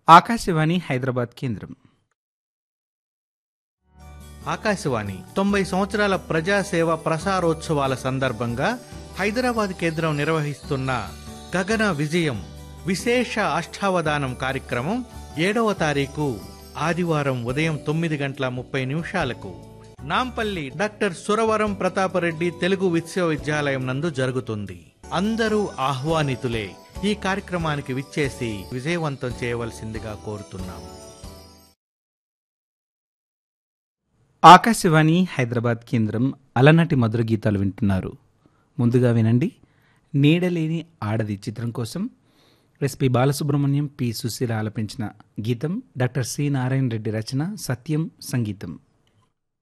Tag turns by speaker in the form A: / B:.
A: ఆకాశవాణి హైదరాబాద్ కేంద్రం
B: ఆకాశవాణి తొంభై సంవత్సరాల ప్రజాసేవ ప్రసారోత్సవాల సందర్భంగా హైదరాబాద్ కేంద్రం నిర్వహిస్తున్న గగన విజయం విశేష అష్టావధానం కార్యక్రమం ఏడవ తారీఖు ఆదివారం ఉదయం తొమ్మిది గంటల ముప్పై నిమిషాలకు నాంపల్లి డాక్టర్ సురవరం ప్రతాపరెడ్డి తెలుగు విశ్వవిద్యాలయం నందు జరుగుతుంది అందరూ ఆహ్వానితులే ఈ కార్యక్రమానికి విచ్చేసి విజయవంతం చేయవలసిందిగా కోరుతున్నాం
A: ఆకాశవాణి హైదరాబాద్ కేంద్రం అలనాటి మధుర గీతాలు వింటున్నారు ముందుగా వినండి నీడలేని ఆడది చిత్రం కోసం ఎస్పి బాలసుబ్రహ్మణ్యం పి సుశీల ఆలపించిన గీతం డాక్టర్ సి నారాయణ రెడ్డి రచన సత్యం సంగీతం